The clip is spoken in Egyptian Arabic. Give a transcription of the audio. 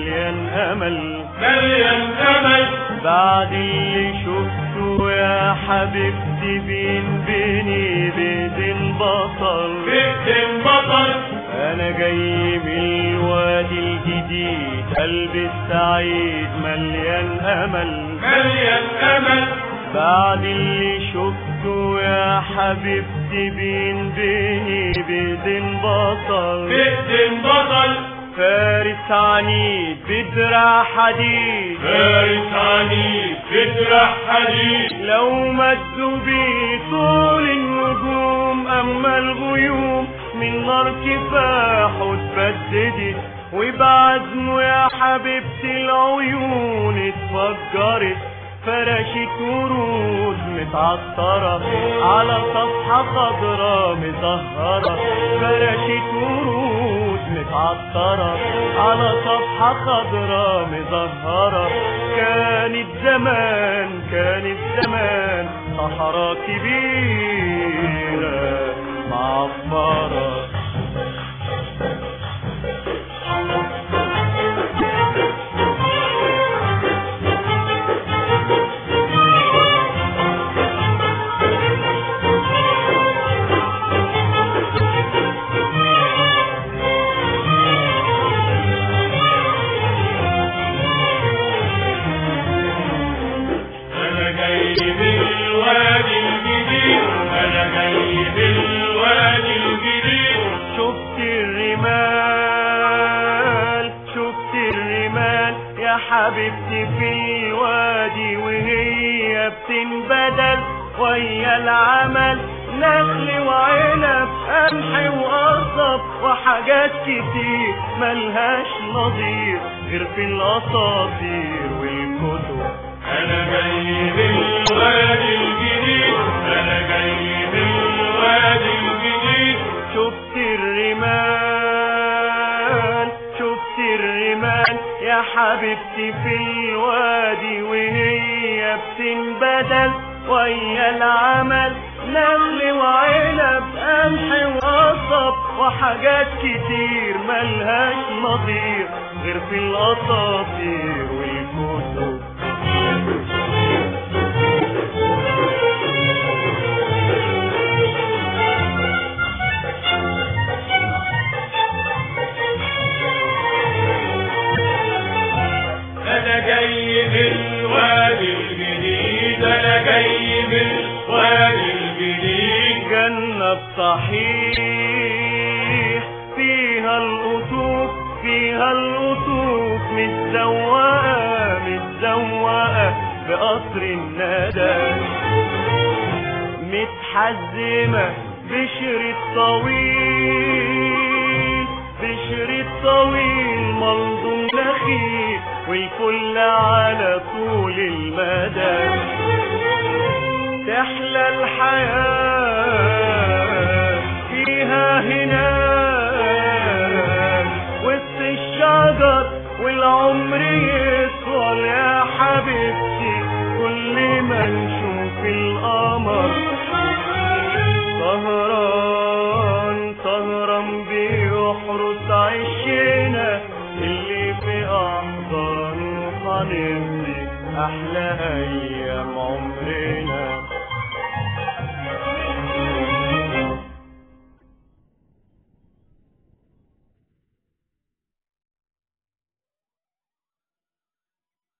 مليان امل مليان امل بعد اللي شفته يا حبيبتي بين بيني بين بطل بيت بطل انا جاي من الوادي الجديد قلبي السعيد مليان امل مليان امل بعد اللي شفته يا حبيبتي بين بيني بين بطل بيت بطل فارس عنيد بدرع حديد فارس عنيد بجرح حديد لو مدوا بيه طول النجوم اما الغيوم من نار كفاحه اتبددت وبعزمه يا حبيبتي العيون اتفجرت فرشت ورود متعطرة على صفحة خضرا مزهرة فرشت ورود متعطرة على صفحة خضرا مزهرة كانت زمان كانت زمان صحراء كبيرة معفرة انا جاي من الوادي الجديد انا جاي من الوادي الجديد شفت الرمال شفت الرمال يا حبيبتي في الوادي وهي بتنبدل ويا العمل نخل وعنب قمح وقصب وحاجات كتير ملهاش نظير غير في الاساطير والكتب انا جاي من الوادي الجديد انا جاي من الوادي الجديد شفت الرمال شفت الرمال يا حبيبتي في الوادي وهي بتنبدل ويا العمل نخل وعنب قمح وقصب وحاجات كتير ملهاش نظير غير في الاساطير والكتب انا جاي من الوادي الجديد انا جاي من الوادي الجديد جنة بصحيح فيها القطوف فيها القطوف متزوقة متزوقة بقصر الندى متحزمة بشريط طويل بشريط طويل منظوم نخيل والكل على طول المدى تحلى الحياة